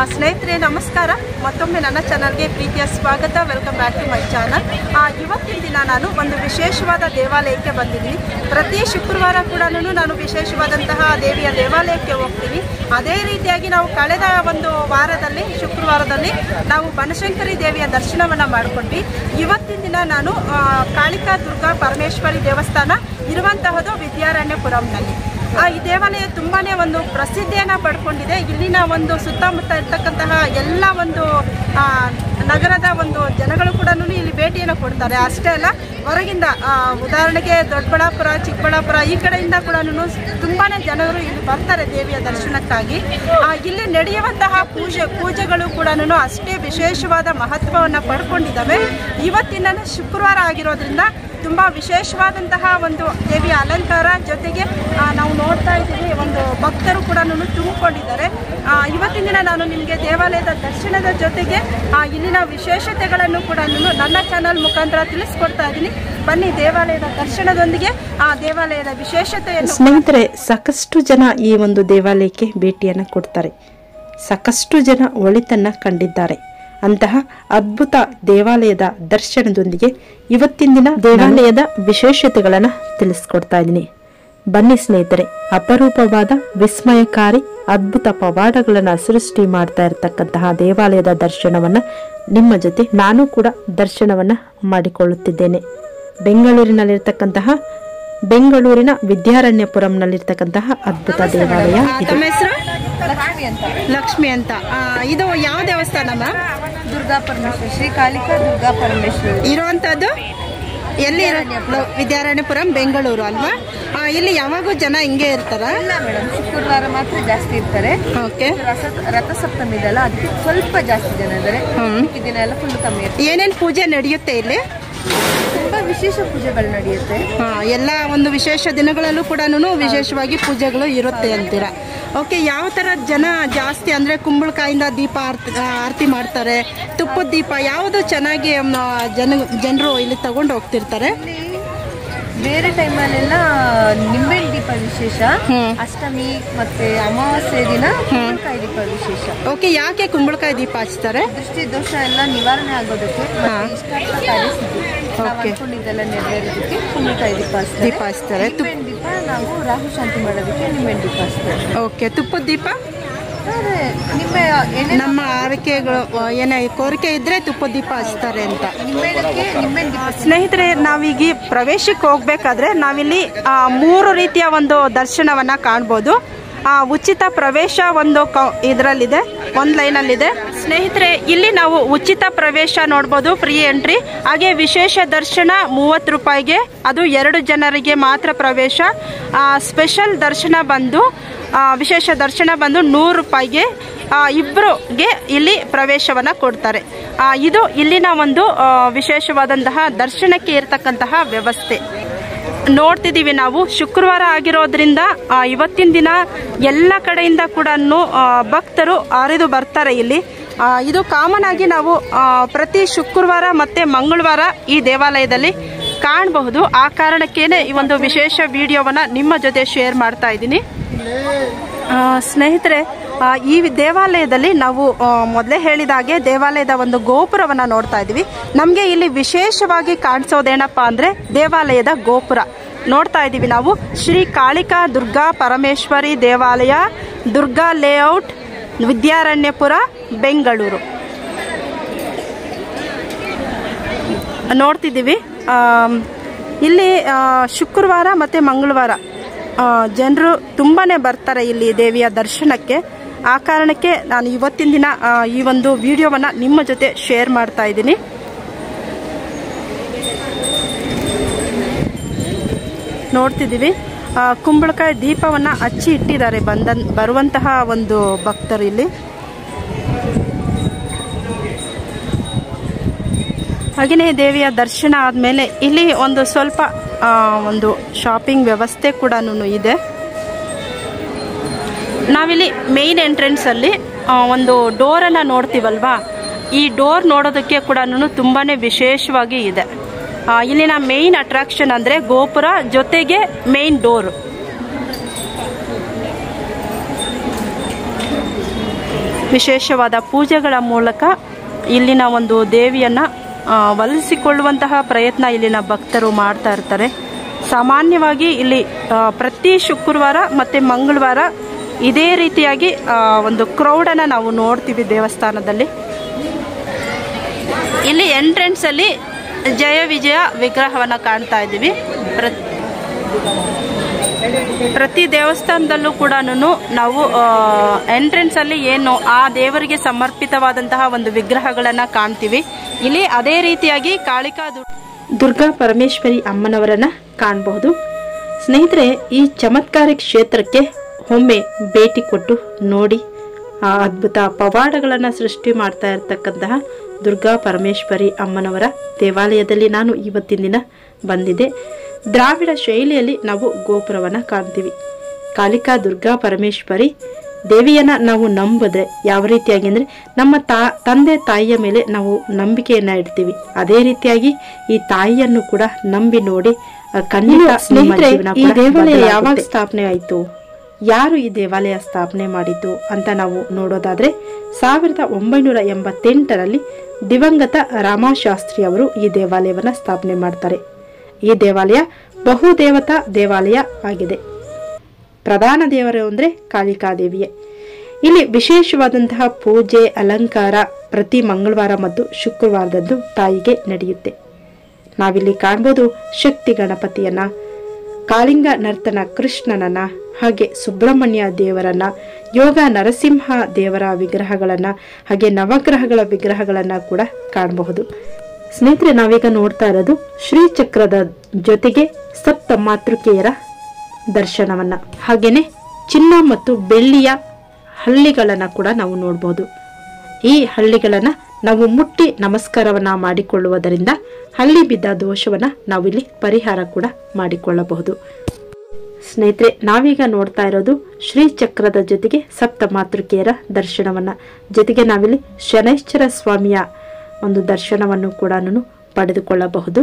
ಸ್ನೇಹಿತರೆ ನಮಸ್ಕಾರ ಮತ್ತೊಮ್ಮೆ ನನ್ನ ಚಾನಲ್ಗೆ ಪ್ರೀತಿಯ ಸ್ವಾಗತ welcome back to my channel ಇವತ್ತಿನ ದಿನ ನಾನು ಒಂದು ವಿಶೇಷವಾದ ದೇವಾಲಯಕ್ಕೆ ಬಂದಿದ್ದೀನಿ ಪ್ರತಿ ಶುಕ್ರವಾರ ಕೂಡ ನಾನು ವಿಶೇಷವಾದಂತಹ ದೇವಿಯ ದೇವಾಲಯಕ್ಕೆ ಹೋಗ್ತೀನಿ ಅದೇ ರೀತಿಯಾಗಿ ನಾವು ಕಳೆದ ಒಂದು ವಾರದಲ್ಲಿ ಶುಕ್ರವಾರದಲ್ಲಿ ನಾವು ಬನಶಂಕರಿ ದೇವಿಯ ದರ್ಶನವನ್ನು ಮಾಡಿಕೊಂಡ್ವಿ ಇವತ್ತಿನ ದಿನ ನಾನು ಆ, ಕಾಳಿಕಾ ದುರ್ಗಾ ಪರಮೇಶ್ವರಿ ದೇವಸ್ಥಾನ ಇರುವಂತಹದ್ದು ವಿದ್ಯಾರಣ್ಯಪುರಂನಲ್ಲಿ ಆ, ಈ ದೇವಾಲಯ ತುಂಬಾನೇ ಒಂದು ಪ್ರಸಿದ್ಧಿಯನ್ನು ಪಡ್ಕೊಂಡಿದೆ ಇಲ್ಲಿನ ಒಂದು ಸುತ್ತಮುತ್ತ ಇರ್ತಕ್ಕಂತಹ ಎಲ್ಲ ಒಂದು ಆ, ನಗರದ ಒಂದು ಜನಗಳು ಕೂಡ ಇಲ್ಲಿ ಭೇಟಿಯನ್ನು ಕೊಡ್ತಾರೆ ಅಷ್ಟೇ ಅಲ್ಲ ಹೊರಗಿಂದ ಆ, ಉದಾಹರಣೆಗೆ ದೊಡ್ಡಬಳ್ಳಾಪುರ ಚಿಕ್ಕಬಳ್ಳಾಪುರ ಈ ಕಡೆಯಿಂದ ಕೂಡ ತುಂಬಾನೇ ಜನರು ಇಲ್ಲಿ ಬರ್ತಾರೆ ದೇವಿಯ ದರ್ಶನಕ್ಕಾಗಿ ಆ, ಇಲ್ಲಿ ನಡೆಯುವಂತಹ ಪೂಜೆ ಪೂಜೆಗಳು ಕೂಡ ಅಷ್ಟೇ ವಿಶೇಷವಾದ ಮಹತ್ವವನ್ನು ಪಡ್ಕೊಂಡಿದ್ದಾವೆ ಇವತ್ತಿನ ಶುಕ್ರವಾರ ಆಗಿರೋದ್ರಿಂದ ತುಂಬ ವಿಶೇಷವಾದಂತಹ ಒಂದು ದೇವಿಯ ಅಲಂಕಾರ ಜೊತೆಗೆ ಆ, ನಾವು ನೋಡ್ತಾ ಇದ್ದೀವಿ ಒಂದು ಭಕ್ತರು ಕೂಡ ತುಂಬಿಕೊಂಡಿದ್ದಾರೆ ಆ, ಇವತ್ತಿನ ದಿನ ನಾನು ನಿಮಗೆ ದೇವಾಲಯದ ದರ್ಶನದ ಜೊತೆಗೆ ಆ, ಇಲ್ಲಿನ ವಿಶೇಷತೆಗಳನ್ನು ಕೂಡ ನನ್ನ ಚಾನಲ್ ಮುಖಾಂತರ ತಿಳಿಸ್ಕೊಡ್ತಾ ಇದ್ದೀನಿ ಬನ್ನಿ ದೇವಾಲಯದ ದರ್ಶನದೊಂದಿಗೆ ಆ ದೇವಾಲಯದ ವಿಶೇಷತೆಯನ್ನು ಸ್ನೇಹಿತರೆ ಸಾಕಷ್ಟು ಜನ ಈ ಒಂದು ದೇವಾಲಯಕ್ಕೆ ಭೇಟಿಯನ್ನು ಕೊಡ್ತಾರೆ ಸಾಕಷ್ಟು ಜನ ಒಳಿತನ್ನ ಕಂಡಿದ್ದಾರೆ ಅಂತಹ ಅದ್ಭುತ ದೇವಾಲಯದ ದರ್ಶನದೊಂದಿಗೆ ಇವತ್ತಿನ ದಿನ ದೇವಾಲಯದ ವಿಶೇಷತೆಗಳನ್ನು ತಿಳಿಸ್ಕೊಡ್ತಾ ಇದ್ದೀನಿ ಬನ್ನಿ ಸ್ನೇಹಿತರೆ ಅಪರೂಪವಾದ ವಿಸ್ಮಯಕಾರಿ ಅದ್ಭುತ ಪವಾಡಗಳನ್ನು ಸೃಷ್ಟಿ ಮಾಡ್ತಾ ಇರತಕ್ಕಂತಹ ದೇವಾಲಯದ ದರ್ಶನವನ್ನ ನಿಮ್ಮ ಜೊತೆ ನಾನು ಕೂಡ ದರ್ಶನವನ್ನ ಮಾಡಿಕೊಳ್ಳುತ್ತಿದ್ದೇನೆ ಬೆಂಗಳೂರಿನಲ್ಲಿರ್ತಕ್ಕಂತಹ ಬೆಂಗಳೂರಿನ ವಿದ್ಯಾರಣ್ಯಪುರಂನಲ್ಲಿರ್ತಕ್ಕಂತಹ ಅದ್ಭುತ ದೇವಾಲಯ ಆ, ಇದು ತಮ್ಮ ಹೆಸರು ಲಕ್ಷ್ಮಿ ಅಂತ ಲಕ್ಷ್ಮಿ ಅಂತ ಆ, ಇದು ಯಾವ ದೇವಸ್ಥಾನ ಮ್ಯಾಮ್ ದುರ್ಗಾ ಪರಮೇಶ್ವರಿ ಶ್ರೀ ಕಾಳಿಕಾ ದುರ್ಗಾ ಪರಮೇಶ್ವರಿ ಇರುವಂತದ್ದು ಎಲ್ಲಿ ಇರೋ- ವಿದ್ಯಾರಣ್ಯಪುರಂ ಬೆಂಗಳೂರು ಅಲ್ವಾ ಆ, ಇಲ್ಲಿ ಯಾವಾಗೂ ಜನ ಹಿಂಗೆ ಇರ್ತಾರ ಇಲ್ಲ ಮೇಡಮ್ ಶುಕ್ರವಾರ ಮಾತ್ರ ಜಾಸ್ತಿ ಇರ್ತಾರೆ ಓಕೆ ರಸ ರಥಸಪ್ತಮಿ ಇದೆಲ್ಲ ಅದಕ್ಕೆ ಸ್ವಲ್ಪ ಜಾಸ್ತಿ ಜನ ಇದ್ದಾರೆ ಈ ದಿನ ಎಲ್ಲ ಫುಲ್ ಕಮ್ಮಿ ಇರುತ್ತೆ ಏನೇನ್ ಪೂಜೆ ನಡೆಯುತ್ತೆ ಇಲ್ಲಿ ತುಂಬಾ ವಿಶೇಷ ಪೂಜೆಗಳು ನಡೆಯುತ್ತೆ ಹಾ, ಎಲ್ಲ ಒಂದು ವಿಶೇಷ ದಿನಗಳಲ್ಲೂ ಕೂಡ ವಿಶೇಷವಾಗಿ ಪೂಜೆಗಳು ಇರುತ್ತೆ ಅಂತೀರಾ ಓಕೆ ಯಾವ ತರ ಜನ ಜಾಸ್ತಿ ಅಂದ್ರೆ ಕುಂಬಳಕಾಯಿಂದ ದೀಪ ಆರ್ತಿ ಆರತಿ ಮಾಡ್ತಾರೆ ತುಪ್ಪದ ದೀಪ ಯಾವುದು ಚೆನ್ನಾಗಿ ಮ್, ಜನ ಜನರು ಇಲ್ಲಿ ತಗೊಂಡು ಹೋಗ್ತಿರ್ತಾರೆ ಇಲ್ಲಿ ಬೇರೆ ಟೈಮಲ್ಲೆಲ್ಲ ನಿಂಬೆಹಣ್ಣು ದೀಪ ವಿಶೇಷ ಹ್ಮ್. ಅಷ್ಟಮಿ ಮತ್ತೆ ಅಮಾವಾಸ್ಯೆ ದಿನ ಕುಂಬಳಕಾಯಿ ದೀಪ ವಿಶೇಷ ಓಕೆ ಯಾಕೆ ಕುಂಬಳಕಾಯಿ ದೀಪ ಹಚ್ತಾರೆ ದೃಷ್ಟಿ ದೋಷ ಎಲ್ಲ ನಿವಾರಣೆ ಆಗೋದಕ್ಕೆ ಹಾ. ಮತ್ತೆ ಇಷ್ಟಾರ್ಥ ಕಾರ್ಯಸಿದ್ಧಿ ನಾವು Okay. ಅನ್ಕೊಂಡಿದ್ದೆಲ್ಲ ನೆರವೇರೋದಕ್ಕೆ ಕುಂಬಳಕಾಯಿ ದೀಪ ಹಚ್ತಾರೆ ದೀಪ ಹಚ್ತಾರೆ ತುಪ್ಪ ನಿಂಬೆಹಣ್ಣು ದೀಪ ನಾವು ರಾಹು ಶಾಂತಿ ಮಾಡೋದಕ್ಕೆ ನಿಂಬೆಹಣ್ಣು ದೀಪ ಹಚ್ತಾರೆ ಓಕೆ ತುಪ್ಪದ ದೀಪ ಆದ್ರೆ ನಿಂಬೆ ಎಣ್ಣೆ ನಮ್ಮ ಆರೈಕೆಗಳು ಏನೇ ಕೋರಿಕೆ ಇದ್ರೆ ತುಪ್ಪದ ದೀಪ ಹಚ್ತಾರೆ ಅಂತ ನಿಂಬೆಹಣ್ಣಕ್ಕೆ ನಿಂಬೆಹಣ್ಣು ದೀಪ ಸ್ನೇಹಿತರೆ ನಾವೀಗ ಪ್ರವೇಶಕ್ಕೆ ಹೋಗ್ಬೇಕಾದ್ರೆ ನಾವಿಲ್ಲಿ ಆ, ಮೂರು ರೀತಿಯ ಒಂದು ದರ್ಶನವನ್ನ ಕಾಣ್ಬೋದು ಆ, ಉಚಿತ ಪ್ರವೇಶ ಒಂದು ಇದರಲ್ಲಿದೆ ಒಂದು ಲೈನಲ್ಲಿದೆ ಸ್ನೇಹಿತರೆ ಇಲ್ಲಿ ನಾವು ಉಚಿತ ಪ್ರವೇಶ ನೋಡ್ಬೋದು ಫ್ರೀ ಎಂಟ್ರಿ ಹಾಗೆ ವಿಶೇಷ ದರ್ಶನ ಮೂವತ್ತು ರೂಪಾಯಿಗೆ ಅದು ಎರಡು ಜನರಿಗೆ ಮಾತ್ರ ಪ್ರವೇಶ ಆ, ಸ್ಪೆಷಲ್ ದರ್ಶನ ಬಂದು ಆ, ವಿಶೇಷ ದರ್ಶನ ಬಂದು ನೂರು ರೂಪಾಯಿಗೆ ಆ, ಇಬ್ರಿಗೆ ಇಲ್ಲಿ ಪ್ರವೇಶವನ್ನ ಕೊಡ್ತಾರೆ ಆ, ಇದು ಇಲ್ಲಿನ ಒಂದು ಆ, ವಿಶೇಷವಾದಂತಹ ದರ್ಶನಕ್ಕೆ ಇರತಕ್ಕಂತಹ ವ್ಯವಸ್ಥೆ ನೋಡ್ತಿದ್ದೀವಿ ನಾವು ಶುಕ್ರವಾರ ಆಗಿರೋದ್ರಿಂದ ಆ, ಇವತ್ತಿನ ದಿನ ಎಲ್ಲ ಕಡೆಯಿಂದ ಕೂಡ ಭಕ್ತರು ಹರಿದು ಬರ್ತಾರೆ ಇಲ್ಲಿ ಆ, ಇದು ಕಾಮನ್ ಆಗಿ ನಾವು ಆ, ಪ್ರತಿ ಶುಕ್ರವಾರ ಮತ್ತೆ ಮಂಗಳವಾರ ಈ ದೇವಾಲಯದಲ್ಲಿ ಕಾಣಬಹುದು ಆ ಕಾರಣಕ್ಕೇನೆ ಈ ಒಂದು ವಿಶೇಷ ವಿಡಿಯೋವನ್ನ ನಿಮ್ಮ ಜೊತೆ ಶೇರ್ ಮಾಡ್ತಾ ಇದ್ದೀನಿ ಆ, ಸ್ನೇಹಿತರೆ ಆ, ಈ ದೇವಾಲಯದಲ್ಲಿ ನಾವು ಮೊದಲೇ ಹೇಳಿದ ಹಾಗೆ ದೇವಾಲಯದ ಒಂದು ಗೋಪುರವನ್ನ ನೋಡ್ತಾ ಇದ್ದೀವಿ ನಮಗೆ ಇಲ್ಲಿ ವಿಶೇಷವಾಗಿ ಕಾಣಿಸೋದೇನಪ್ಪ ಅಂದ್ರೆ ದೇವಾಲಯದ ಗೋಪುರ ನೋಡ್ತಾ ಇದ್ದೀವಿ ನಾವು ಶ್ರೀ ಕಾಳಿಕಾ ದುರ್ಗಾ ಪರಮೇಶ್ವರಿ ದೇವಾಲಯ ದುರ್ಗಾ ಲೇಔಟ್ ವಿದ್ಯಾರಣ್ಯಪುರ ಬೆಂಗಳೂರು ನೋಡ್ತಿದ್ದೀವಿ ಆಮ್, ಇಲ್ಲಿ ಆ, ಶುಕ್ರವಾರ ಮತ್ತು ಮಂಗಳವಾರ ಜನರು ತುಂಬಾ ಬರ್ತಾರೆ ಇಲ್ಲಿ ದೇವಿಯ ದರ್ಶನಕ್ಕೆ ಆ ಕಾರಣಕ್ಕೆ ನಾನು ಇವತ್ತಿನ ದಿನ ಆ, ಈ ಒಂದು ವಿಡಿಯೋವನ್ನು ನಿಮ್ಮ ಜೊತೆ ಶೇರ್ ಮಾಡ್ತಾ ಇದ್ದೀನಿ ನೋಡ್ತಿದ್ದೀವಿ ಆ, ಕುಂಬಳಕಾಯಿ ದೀಪವನ್ನು ಹಚ್ಚಿ ಇಟ್ಟಿದ್ದಾರೆ ಬಂದ ಬರುವಂತಹ ಒಂದು ಭಕ್ತರು ಇಲ್ಲಿ ಹಾಗೆಯೇ ದೇವಿಯ ದರ್ಶನ ಆದಮೇಲೆ ಇಲ್ಲಿ ಒಂದು ಸ್ವಲ್ಪ ಆ, ಒಂದು ಶಾಪಿಂಗ್ ವ್ಯವಸ್ಥೆ ಕೂಡ ಇದೆ ನಾವಿಲ್ಲಿ ಮೇನ್ ಎಂಟ್ರೆನ್ಸಲ್ಲಿ ಒಂದು ಡೋರನ್ನು ನೋಡ್ತೀವಲ್ವಾ ಈ ಡೋರ್ ನೋಡೋದಕ್ಕೆ ಕೂಡ ತುಂಬಾ ವಿಶೇಷವಾಗಿ ಇದೆ ಆ, ಇಲ್ಲಿನ ಮೇನ್ ಅಟ್ರಾಕ್ಷನ್ ಅಂದರೆ ಗೋಪುರ ಜೊತೆಗೆ ಮೇನ್ ಡೋರು ವಿಶೇಷವಾದ ಪೂಜೆಗಳ ಮೂಲಕ ಇಲ್ಲಿನ ಒಂದು ದೇವಿಯನ್ನ ಆ, ಒಲಿಸಿಕೊಳ್ಳುವಂತಹ ಪ್ರಯತ್ನ ಇಲ್ಲಿನ ಭಕ್ತರು ಮಾಡ್ತಾ ಇರ್ತಾರೆ ಸಾಮಾನ್ಯವಾಗಿ ಇಲ್ಲಿ ಆ, ಪ್ರತಿ ಶುಕ್ರವಾರ ಮತ್ತು ಮಂಗಳವಾರ ಇದೇ ರೀತಿಯಾಗಿ ಆ, ಒಂದು ಕ್ರೌಡನ್ನು ನಾವು ನೋಡ್ತೀವಿ ದೇವಸ್ಥಾನದಲ್ಲಿ ಇಲ್ಲಿ ಎಂಟ್ರೆನ್ಸ್ ಅಲ್ಲಿ ಜಯ ವಿಜಯ ವಿಗ್ರಹವನ್ನ ಕಾಣ್ತಾ ಇದ್ದೀವಿ ಪ್ರ- ಪ್ರತಿ ದೇವಸ್ಥಾನದಲ್ಲೂ ಕೂಡ ನಾವು ಎಂಟ್ರೆನ್ಸ್ ಅಲ್ಲಿ ಏನು ಆ ದೇವರಿಗೆ ಸಮರ್ಪಿತವಾದಂತಹ ಒಂದು ವಿಗ್ರಹಗಳನ್ನ ಕಾಣ್ತೀವಿ ಇಲ್ಲಿ ಅದೇ ರೀತಿಯಾಗಿ ಕಾಳಿಕಾ ದು- ದುರ್ಗಾ ಪರಮೇಶ್ವರಿ ಅಮ್ಮನವರನ್ನ ಕಾಣಬಹುದು ಸ್ನೇಹಿತರೆ ಈ ಚಮತ್ಕಾರಿ ಕ್ಷೇತ್ರಕ್ಕೆ ಒಮ್ಮೆ ಭೇಟಿ ಕೊಟ್ಟು ನೋಡಿ ಆ ಅದ್ಭುತ ಪವಾಡಗಳನ್ನು ಸೃಷ್ಟಿ ಮಾಡ್ತಾ ಇರತಕ್ಕಂತಹ ದುರ್ಗಾ ಪರಮೇಶ್ವರಿ ಅಮ್ಮನವರ ದೇವಾಲಯದಲ್ಲಿ ನಾನು ಇವತ್ತಿನ ದಿನ ಬಂದಿದ್ದೆ ದ್ರಾವಿಡ ಶೈಲಿಯಲ್ಲಿ ನಾವು ಗೋಪುರವನ್ನು ಕಾಣ್ತೀವಿ ಕಾಳಿಕಾ ದುರ್ಗಾ ಪರಮೇಶ್ವರಿ ದೇವಿಯನ್ನ ನಾವು ನಂಬಿದ್ರೆ ಯಾವ ರೀತಿಯಾಗಿ ಅಂದ್ರೆ ನಮ್ಮ ತಾ ತಂದೆ ತಾಯಿಯ ಮೇಲೆ ನಾವು ನಂಬಿಕೆಯನ್ನ ಇಡ್ತೀವಿ ಅದೇ ರೀತಿಯಾಗಿ ಈ ತಾಯಿಯನ್ನು ಕೂಡ ನಂಬಿ ನೋಡಿ ಆ, ಖಂಡಿತ ಸ್ನೇಹಿತರೆ ಈ ದೇವಾಲಯ ಯಾವಾಗ ಸ್ಥಾಪನೆ ಆಯಿತು ಯಾರು ಈ ದೇವಾಲಯ ಸ್ಥಾಪನೆ ಮಾಡಿದ್ದು ಅಂತ ನಾವು ನೋಡೋದಾದ್ರೆ ಸಾವಿರದ ಒಂಬೈನೂರ ಎಂಬತ್ತೆಂಟರಲ್ಲಿ ದಿವಂಗತ ರಾಮಶಾಸ್ತ್ರಿ ಅವರು ಈ ದೇವಾಲಯವನ್ನ ಸ್ಥಾಪನೆ ಮಾಡ್ತಾರೆ ಈ ದೇವಾಲಯ ಬಹುದೇವತಾ ದೇವಾಲಯ ಆಗಿದೆ ಪ್ರಧಾನ ದೇವರು ಅಂದರೆ ಕಾಳಿಕಾದೇವಿಯೇ ಇಲ್ಲಿ ವಿಶೇಷವಾದಂತಹ ಪೂಜೆ ಅಲಂಕಾರ ಪ್ರತಿ ಮಂಗಳವಾರ ಮತ್ತು ಶುಕ್ರವಾರದಂದು ತಾಯಿಗೆ ನಡೆಯುತ್ತೆ ನಾವಿಲ್ಲಿ ಕಾಣ್ಬೋದು ಶಕ್ತಿ ಗಣಪತಿಯನ್ನ ಕಾಳಿಂಗ ನರ್ತನ ಕೃಷ್ಣನನ್ನ ಹಾಗೆ ಸುಬ್ರಹ್ಮಣ್ಯ ದೇವರನ್ನ ಯೋಗ ನರಸಿಂಹ ದೇವರ ವಿಗ್ರಹಗಳನ್ನ ಹಾಗೆ ನವಗ್ರಹಗಳ ವಿಗ್ರಹಗಳನ್ನ ಕೂಡ ಕಾಣಬಹುದು ಸ್ನೇಹಿತರೆ ನಾವೀಗ ನೋಡ್ತಾ ಇರೋದು ಶ್ರೀಚಕ್ರದ ಜೊತೆಗೆ ಸಪ್ತ ಮಾತೃಕೆಯರ ದರ್ಶನವನ್ನ ಹಾಗೇನೆ ಚಿನ್ನ ಮತ್ತು ಬೆಳ್ಳಿಯ ಹಳ್ಳಿಗಳನ್ನ ಕೂಡ ನಾವು ನೋಡಬಹುದು ಈ ಹಳ್ಳಿಗಳನ್ನ ನಾವು ಮುಟ್ಟಿ ನಮಸ್ಕಾರವನ್ನ ಮಾಡಿಕೊಳ್ಳುವುದರಿಂದ ಹಳ್ಳಿ ಬಿದ್ದ ದೋಷವನ್ನ ನಾವಿಲ್ಲಿ ಪರಿಹಾರ ಕೂಡ ಮಾಡಿಕೊಳ್ಳಬಹುದು ಸ್ನೇಹಿತರೆ ನಾವೀಗ ನೋಡ್ತಾ ಇರೋದು ಶ್ರೀಚಕ್ರದ ಜೊತೆಗೆ ಸಪ್ತ ಮಾತೃಕೆಯರ ದರ್ಶನವನ್ನ ಜೊತೆಗೆ ನಾವಿಲ್ಲಿ ಶನೈಶ್ಚರ ಸ್ವಾಮಿಯ ಒಂದು ದರ್ಶನವನ್ನು ಕೂಡ ಪಡೆದುಕೊಳ್ಳಬಹುದು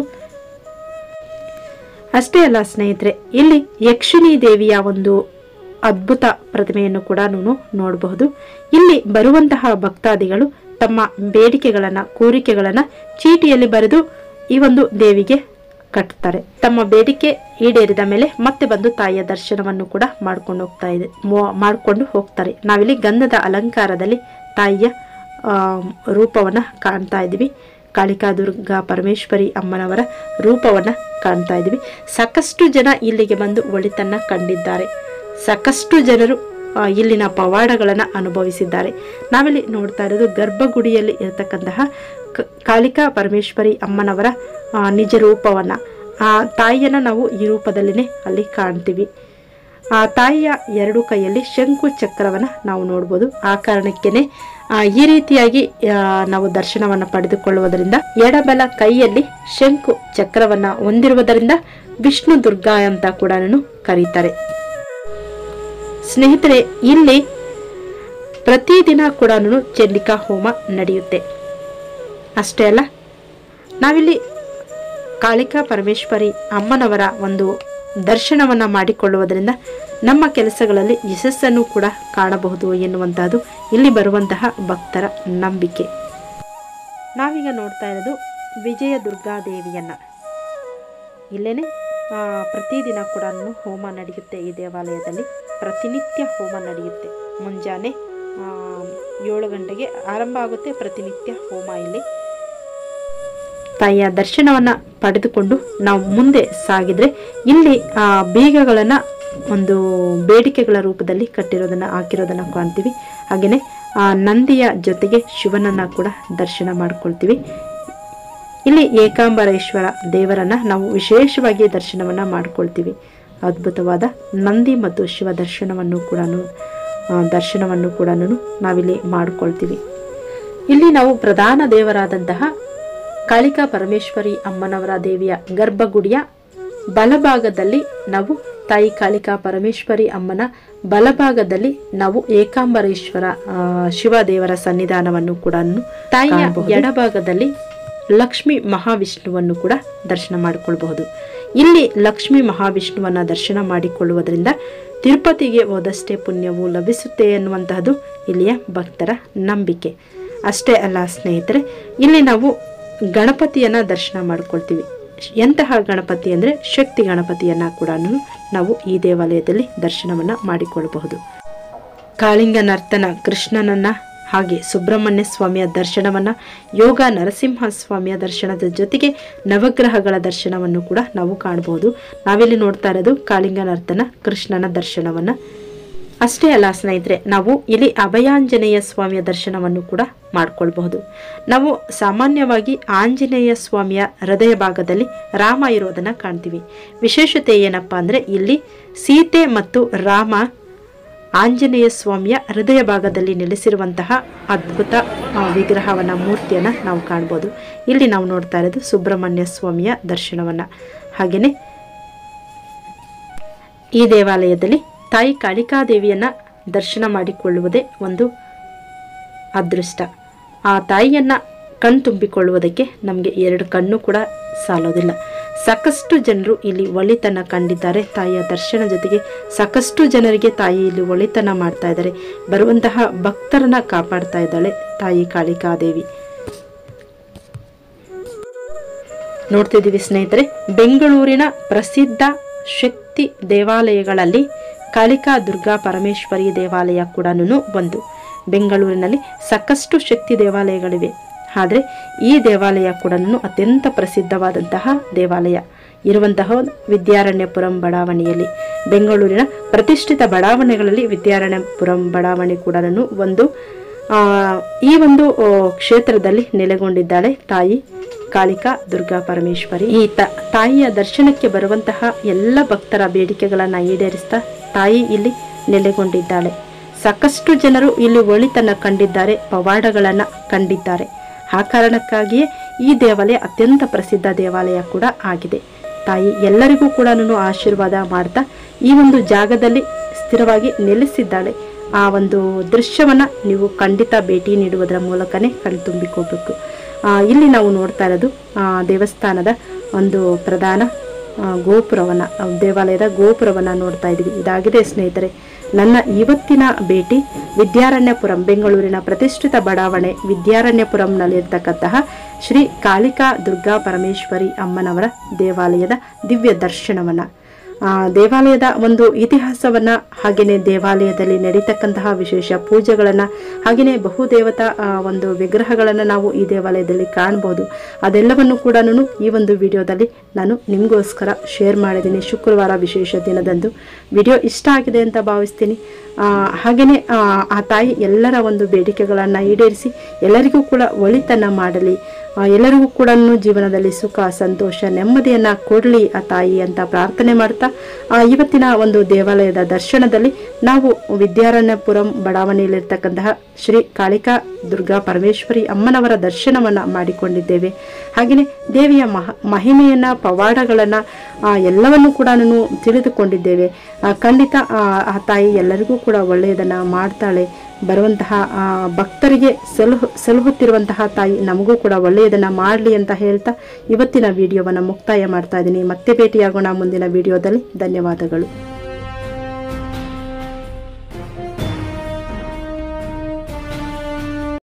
ಅಷ್ಟೇ ಅಲ್ಲ ಸ್ನೇಹಿತರೆ ಇಲ್ಲಿ ಯಕ್ಷಿಣಿ ದೇವಿಯ ಒಂದು ಅದ್ಭುತ ಪ್ರತಿಮೆಯನ್ನು ಕೂಡ ನೋಡಬಹುದು ಇಲ್ಲಿ ಬರುವಂತಹ ಭಕ್ತಾದಿಗಳು ತಮ್ಮ ಬೇಡಿಕೆಗಳನ್ನ ಕೋರಿಕೆಗಳನ್ನ ಚೀಟಿಯಲ್ಲಿ ಬರೆದು ಈ ಒಂದು ದೇವಿಗೆ ಕಟ್ತಾರೆ ತಮ್ಮ ಬೇಡಿಕೆ ಈಡೇರಿದ ಮೇಲೆ ಮತ್ತೆ ಬಂದು ತಾಯಿಯ ದರ್ಶನವನ್ನು ಕೂಡ ಮಾಡ್ಕೊಂಡು ಹೋಗ್ತಾ ಇದೆ ಮೋ- ಮಾಡ್ಕೊಂಡು ಹೋಗ್ತಾರೆ ನಾವಿಲ್ಲಿ ಗಂಧದ ಅಲಂಕಾರದಲ್ಲಿ ತಾಯಿಯ ಆ, ರೂಪವನ್ನ ಕಾಣ್ತಾ ಇದ್ದೀವಿ ಕಾಳಿಕಾ ದುರ್ಗಾ ಪರಮೇಶ್ವರಿ ಅಮ್ಮನವರ ರೂಪವನ್ನ ಕಾಣ್ತಾ ಇದ್ದೀವಿ ಸಾಕಷ್ಟು ಜನ ಇಲ್ಲಿಗೆ ಬಂದು ಒಳಿತನ್ನ ಕಂಡಿದ್ದಾರೆ ಸಾಕಷ್ಟು ಜನರು ಆ, ಇಲ್ಲಿನ ಪವಾಡಗಳನ್ನು ಅನುಭವಿಸಿದ್ದಾರೆ ನಾವಿಲ್ಲಿ ನೋಡ್ತಾ ಇರೋದು ಗರ್ಭಗುಡಿಯಲ್ಲಿ ಇರತಕ್ಕಂತಹ ಕ- ಕಾಳಿಕಾ ಪರಮೇಶ್ವರಿ ಅಮ್ಮನವರ ಆ, ನಿಜ ರೂಪವನ್ನ ಆ ತಾಯಿಯನ್ನ ನಾವು ಈ ರೂಪದಲ್ಲಿನೇ ಅಲ್ಲಿ ಕಾಣ್ತೀವಿ ಆ ತಾಯಿಯ ಎರಡು ಕೈಯಲ್ಲಿ ಶಂಕು ಚಕ್ರವನ್ನ ನಾವು ನೋಡ್ಬೋದು ಆ ಕಾರಣಕ್ಕೇನೆ ಆ, ಈ ರೀತಿಯಾಗಿ ಆ, ನಾವು ದರ್ಶನವನ್ನ ಪಡೆದುಕೊಳ್ಳುವುದರಿಂದ ಎಡಬಲ ಕೈಯಲ್ಲಿ ಶಂಕು ಚಕ್ರವನ್ನ ಹೊಂದಿರುವುದರಿಂದ ವಿಷ್ಣು ದುರ್ಗಾ ಅಂತ ಕೂಡ ಕರೀತಾರೆ ಸ್ನೇಹಿತರೆ ಇಲ್ಲಿ ಪ್ರತಿದಿನ ಕೂಡ ಚಂಡಿಕಾ ಹೋಮ ನಡೆಯುತ್ತೆ ಅಷ್ಟೇ ಅಲ್ಲ ನಾವಿಲ್ಲಿ ಕಾಳಿಕಾ ಪರಮೇಶ್ವರಿ ಅಮ್ಮನವರ ಒಂದು ದರ್ಶನವನ್ನ ಮಾಡಿಕೊಳ್ಳುವುದರಿಂದ ನಮ್ಮ ಕೆಲಸಗಳಲ್ಲಿ ಯಶಸ್ಸನ್ನು ಕೂಡ ಕಾಣಬಹುದು ಎನ್ನುವಂತಹದ್ದು ಇಲ್ಲಿ ಬರುವಂತಹ ಭಕ್ತರ ನಂಬಿಕೆ ನಾವೀಗ ನೋಡ್ತಾ ಇರೋದು ವಿಜಯ ದುರ್ಗಾ ದೇವಿಯನ್ನ ಇಲ್ಲೇನೆ ಆ, ಪ್ರತಿದಿನ ಕೂಡ ಹೋಮ ನಡೆಯುತ್ತೆ ಈ ದೇವಾಲಯದಲ್ಲಿ ಪ್ರತಿನಿತ್ಯ ಹೋಮ ನಡೆಯುತ್ತೆ ಮುಂಜಾನೆ ಆ, ಏಳು ಗಂಟೆಗೆ ಆರಂಭ ಆಗುತ್ತೆ ಪ್ರತಿನಿತ್ಯ ಹೋಮ ಇಲ್ಲಿ ತಾಯಿಯ ದರ್ಶನವನ್ನ ಪಡೆದುಕೊಂಡು ನಾವು ಮುಂದೆ ಸಾಗಿದ್ರೆ ಇಲ್ಲಿ ಆ ಬೀಗಗಳನ್ನ ಒಂದು ಬೇಡಿಕೆಗಳ ರೂಪದಲ್ಲಿ ಕಟ್ಟಿರೋದನ್ನ ಹಾಕಿರೋದನ್ನ ಕಾಣ್ತೀವಿ ಹಾಗೇನೆ ಆ ನಂದಿಯ ಜೊತೆಗೆ ಶಿವನನ್ನ ಕೂಡ ದರ್ಶನ ಮಾಡ್ಕೊಳ್ತೀವಿ ಇಲ್ಲಿ ಏಕಾಂಬರೇಶ್ವರ ದೇವರನ್ನ ನಾವು ವಿಶೇಷವಾಗಿ ದರ್ಶನವನ್ನ ಮಾಡ್ಕೊಳ್ತೀವಿ ಅದ್ಭುತವಾದ ನಂದಿ ಮತ್ತು ಶಿವ ದರ್ಶನವನ್ನು ಕೂಡ ದರ್ಶನವನ್ನು ಕೂಡ ನಾವಿಲ್ಲಿ ಮಾಡ್ಕೊಳ್ತೀವಿ ಇಲ್ಲಿ ನಾವು ಪ್ರಧಾನ ದೇವರಾದಂತಹ ಕಾಳಿಕಾ ಪರಮೇಶ್ವರಿ ಅಮ್ಮನವರ ದೇವಿಯ ಗರ್ಭಗುಡಿಯ ಬಲಭಾಗದಲ್ಲಿ ನಾವು ತಾಯಿ ಕಾಳಿಕಾ ಪರಮೇಶ್ವರಿ ಅಮ್ಮನ ಬಲಭಾಗದಲ್ಲಿ ನಾವು ಏಕಾಂಬರೇಶ್ವರ ಆ, ಶಿವ ದೇವರ ಸನ್ನಿಧಾನವನ್ನು ಕೂಡ ತಾಯಿಯ ಎಡಭಾಗದಲ್ಲಿ ಲಕ್ಷ್ಮಿ ಮಹಾವಿಷ್ಣುವನ್ನು ಕೂಡ ದರ್ಶನ ಮಾಡಿಕೊಳ್ಬಹುದು ಇಲ್ಲಿ ಲಕ್ಷ್ಮೀ ಮಹಾವಿಷ್ಣುವನ್ನ ದರ್ಶನ ಮಾಡಿಕೊಳ್ಳುವುದರಿಂದ ತಿರುಪತಿಗೆ ಹೋದಷ್ಟೇ ಪುಣ್ಯವು ಲಭಿಸುತ್ತೆ ಎನ್ನುವಂತಹದ್ದು ಇಲ್ಲಿಯ ಭಕ್ತರ ನಂಬಿಕೆ ಅಷ್ಟೇ ಅಲ್ಲ ಸ್ನೇಹಿತರೆ ಇಲ್ಲಿ ನಾವು ಗಣಪತಿಯನ್ನ ದರ್ಶನ ಮಾಡ್ಕೊಳ್ತೀವಿ ಎಂತಹ ಗಣಪತಿ ಅಂದರೆ ಶಕ್ತಿ ಗಣಪತಿಯನ್ನ ಕೂಡ ನಾವು ಈ ದೇವಾಲಯದಲ್ಲಿ ದರ್ಶನವನ್ನ ಮಾಡಿಕೊಳ್ಳಬಹುದು ಕಾಳಿಂಗ ನರ್ತನ ಕೃಷ್ಣನನ್ನ ಹಾಗೆ ಸುಬ್ರಹ್ಮಣ್ಯ ಸ್ವಾಮಿಯ ದರ್ಶನವನ್ನ ಯೋಗ ನರಸಿಂಹ ಸ್ವಾಮಿಯ ದರ್ಶನದ ಜೊತೆಗೆ ನವಗ್ರಹಗಳ ದರ್ಶನವನ್ನು ಕೂಡ ನಾವು ಕಾಣಬಹುದು ನಾವಿಲ್ಲಿ ನೋಡ್ತಾ ಇರೋದು ಕಾಳಿಂಗ ನರ್ತನ ಕೃಷ್ಣನ ದರ್ಶನವನ್ನ ಅಷ್ಟೇ ಅಲ್ಲ ಸ್ನೇಹಿತರೆ ನಾವು ಇಲ್ಲಿ ಅಭಯಾಂಜನೇಯ ಸ್ವಾಮಿಯ ದರ್ಶನವನ್ನು ಕೂಡ ಮಾಡ್ಕೊಳ್ಬಹುದು ನಾವು ಸಾಮಾನ್ಯವಾಗಿ ಆಂಜನೇಯ ಸ್ವಾಮಿಯ ಹೃದಯ ಭಾಗದಲ್ಲಿ ರಾಮ ಇರೋದನ್ನ ಕಾಣ್ತೀವಿ ವಿಶೇಷತೆ ಏನಪ್ಪಾ ಅಂದ್ರೆ ಇಲ್ಲಿ ಸೀತೆ ಮತ್ತು ರಾಮ ಆಂಜನೇಯ ಸ್ವಾಮಿಯ ಹೃದಯ ಭಾಗದಲ್ಲಿ ನೆಲೆಸಿರುವಂತಹ ಅದ್ಭುತ ಆ, ವಿಗ್ರಹವನ್ನ ಮೂರ್ತಿಯನ್ನ ನಾವು ಕಾಣ್ಬೋದು ಇಲ್ಲಿ ನಾವು ನೋಡ್ತಾ ಇರೋದು ಸುಬ್ರಹ್ಮಣ್ಯ ಸ್ವಾಮಿಯ ದರ್ಶನವನ್ನ ಹಾಗೆಯೇ ಈ ದೇವಾಲಯದಲ್ಲಿ ತಾಯಿ ಕಾಳಿಕಾದೇವಿಯನ್ನ ದರ್ಶನ ಮಾಡಿಕೊಳ್ಳುವುದೇ ಒಂದು ಅದೃಷ್ಟ ಆ ತಾಯಿಯನ್ನ ಕಣ್ತುಂಬಿಕೊಳ್ಳುವುದಕ್ಕೆ ನಮಗೆ ಎರಡು ಕಣ್ಣು ಕೂಡ ಸಾಲೋದಿಲ್ಲ ಸಾಕಷ್ಟು ಜನರು ಇಲ್ಲಿ ಒಳಿತನ ಕಂಡಿದ್ದಾರೆ ತಾಯಿಯ ದರ್ಶನ ಜೊತೆಗೆ ಸಾಕಷ್ಟು ಜನರಿಗೆ ತಾಯಿ ಇಲ್ಲಿ ಒಳಿತನ ಮಾಡ್ತಾ ಇದ್ದಾರೆ ಬರುವಂತಹ ಭಕ್ತರನ್ನ ಕಾಪಾಡ್ತಾ ಇದ್ದಾಳೆ ತಾಯಿ ಕಾಳಿಕಾದೇವಿ ನೋಡ್ತಿದ್ದೀವಿ ಸ್ನೇಹಿತರೆ ಬೆಂಗಳೂರಿನ ಪ್ರಸಿದ್ಧ ಶಕ್ತಿ ದೇವಾಲಯಗಳಲ್ಲಿ ಕಾಳಿಕಾ ದುರ್ಗಾ ಪರಮೇಶ್ವರಿ ದೇವಾಲಯ ಕೂಡ ಒಂದು ಬೆಂಗಳೂರಿನಲ್ಲಿ ಸಾಕಷ್ಟು ಶಕ್ತಿ ದೇವಾಲಯಗಳಿವೆ ಆದರೆ ಈ ದೇವಾಲಯ ಕೂಡ ಅತ್ಯಂತ ಪ್ರಸಿದ್ಧವಾದಂತಹ ದೇವಾಲಯ ಇರುವಂತಹ ವಿದ್ಯಾರಣ್ಯಪುರಂ ಬಡಾವಣೆಯಲ್ಲಿ ಬೆಂಗಳೂರಿನ ಪ್ರತಿಷ್ಠಿತ ಬಡಾವಣೆಗಳಲ್ಲಿ ವಿದ್ಯಾರಣ್ಯಪುರಂ ಬಡಾವಣೆ ಕೂಡ ಒಂದು ಆ, ಈ ಒಂದು ಆ, ಕ್ಷೇತ್ರದಲ್ಲಿ ನೆಲೆಗೊಂಡಿದ್ದಾಳೆ ತಾಯಿ ಕಾಳಿಕಾ ದುರ್ಗಾ ಪರಮೇಶ್ವರಿ ಈ ತ ತಾಯಿಯ ದರ್ಶನಕ್ಕೆ ಬರುವಂತಹ ಎಲ್ಲ ಭಕ್ತರ ಬೇಡಿಕೆಗಳನ್ನ ಈಡೇರಿಸ್ತಾ ತಾಯಿ ಇಲ್ಲಿ ನೆಲೆಗೊಂಡಿದ್ದಾಳೆ ಸಾಕಷ್ಟು ಜನರು ಇಲ್ಲಿ ಒಳಿತನ್ನ ಕಂಡಿದ್ದಾರೆ ಪವಾಡಗಳನ್ನ ಕಂಡಿದ್ದಾರೆ ಆ ಕಾರಣಕ್ಕಾಗಿಯೇ ಈ ದೇವಾಲಯ ಅತ್ಯಂತ ಪ್ರಸಿದ್ಧ ದೇವಾಲಯ ಕೂಡ ಆಗಿದೆ ತಾಯಿ ಎಲ್ಲರಿಗೂ ಕೂಡ ಆಶೀರ್ವಾದ ಮಾಡ್ತಾ ಈ ಒಂದು ಜಾಗದಲ್ಲಿ ಸ್ಥಿರವಾಗಿ ನೆಲೆಸಿದ್ದಾಳೆ ಆ ಒಂದು ದೃಶ್ಯವನ್ನ ನೀವು ಖಂಡಿತ ಭೇಟಿ ನೀಡುವುದರ ಮೂಲಕನೇ ಕಣ್ತುಂಬಿಕೋಬೇಕು ಆ, ಇಲ್ಲಿ ನಾವು ನೋಡ್ತಾ ಇರೋದು ಆ, ದೇವಸ್ಥಾನದ ಒಂದು ಪ್ರಧಾನ ಆ, ಗೋಪುರವನ್ನ ಆ, ದೇವಾಲಯದ ಗೋಪುರವನ್ನ ನೋಡ್ತಾ ಇದ್ದೀವಿ ಇದಾಗಿದೆ ಸ್ನೇಹಿತರೆ ನನ್ನ ಇವತ್ತಿನ ಭೇಟಿ ವಿದ್ಯಾರಣ್ಯಪುರಂ ಬೆಂಗಳೂರಿನ ಪ್ರತಿಷ್ಠಿತ ಬಡಾವಣೆ ವಿದ್ಯಾರಣ್ಯಪುರಂನಲ್ಲಿರ್ತಕ್ಕಂತಹ ಶ್ರೀ ಕಾಳಿಕಾ ದುರ್ಗಾ ಪರಮೇಶ್ವರಿ ಅಮ್ಮನವರ ದೇವಾಲಯದ ದಿವ್ಯ ದರ್ಶನವನ್ನ ಆ, ದೇವಾಲಯದ ಒಂದು ಇತಿಹಾಸವನ್ನ ಹಾಗೆಯೇ ದೇವಾಲಯದಲ್ಲಿ ನಡೀತಕ್ಕಂತಹ ವಿಶೇಷ ಪೂಜೆಗಳನ್ನ ಹಾಗೆಯೇ ಬಹುದೇವತಾ ಆ, ಒಂದು ವಿಗ್ರಹಗಳನ್ನ ನಾವು ಈ ದೇವಾಲಯದಲ್ಲಿ ಕಾಣಬಹುದು ಅದೆಲ್ಲವನ್ನು ಕೂಡ ಈ ಒಂದು ವಿಡಿಯೋದಲ್ಲಿ ನಾನು ನಿಮಗೋಸ್ಕರ ಶೇರ್ ಮಾಡಿದ್ದೀನಿ ಶುಕ್ರವಾರ ವಿಶೇಷ ದಿನದಂದು ವಿಡಿಯೋ ಇಷ್ಟ ಆಗಿದೆ ಅಂತ ಭಾವಿಸ್ತೀನಿ ಆ, ಹಾಗೆಯೇ ಆ, ಆ ತಾಯಿ ಎಲ್ಲರ ಒಂದು ಬೇಡಿಕೆಗಳನ್ನು ಈಡೇರಿಸಿ ಎಲ್ಲರಿಗೂ ಕೂಡ ಒಳಿತನ್ನ ಮಾಡಲಿ ಆ, ಎಲ್ಲರಿಗೂ ಕೂಡ ಜೀವನದಲ್ಲಿ ಸುಖ ಸಂತೋಷ ನೆಮ್ಮದಿಯನ್ನ ಕೊಡಲಿ ಆ ತಾಯಿ ಅಂತ ಪ್ರಾರ್ಥನೆ ಮಾಡ್ತಾ ಆ, ಇವತ್ತಿನ ಒಂದು ದೇವಾಲಯದ ದರ್ಶನದಲ್ಲಿ ನಾವು ವಿದ್ಯಾರಣ್ಯಪುರಂ ಬಡಾವಣೆಯಲ್ಲಿರ್ತಕ್ಕಂತಹ ಶ್ರೀ ಕಾಳಿಕಾ ದುರ್ಗಾ ಪರಮೇಶ್ವರಿ ಅಮ್ಮನವರ ದರ್ಶನವನ್ನ ಮಾಡಿಕೊಂಡಿದ್ದೇವೆ ಹಾಗೆಯೇ ದೇವಿಯ ಮಹ ಮಹಿಮೆಯನ್ನ ಪವಾಡಗಳನ್ನ ಆ, ಎಲ್ಲವನ್ನು ಕೂಡ ನಾನು ತಿಳಿದುಕೊಂಡಿದ್ದೇವೆ ಆ, ಖಂಡಿತ ಆ, ಆ ತಾಯಿ ಎಲ್ಲರಿಗೂ ಕೂಡ ಒಳ್ಳೆಯದನ್ನ ಮಾಡ್ತಾಳೆ ಬರುವಂತಹ ಆ, ಭಕ್ತರಿಗೆ ಸಲಹು ಸಲಹುತ್ತಿರುವಂತಹ ತಾಯಿ ನಮಗೂ ಕೂಡ ಒಳ್ಳೆಯದನ್ನ ಮಾಡಲಿ ಅಂತ ಹೇಳ್ತಾ ಇವತ್ತಿನ ವಿಡಿಯೋವನ್ನು ಮುಕ್ತಾಯ ಮಾಡ್ತಾ ಇದ್ದೀನಿ ಮತ್ತೆ ಭೇಟಿಯಾಗೋಣ ಮುಂದಿನ ವಿಡಿಯೋದಲ್ಲಿ ಧನ್ಯವಾದಗಳು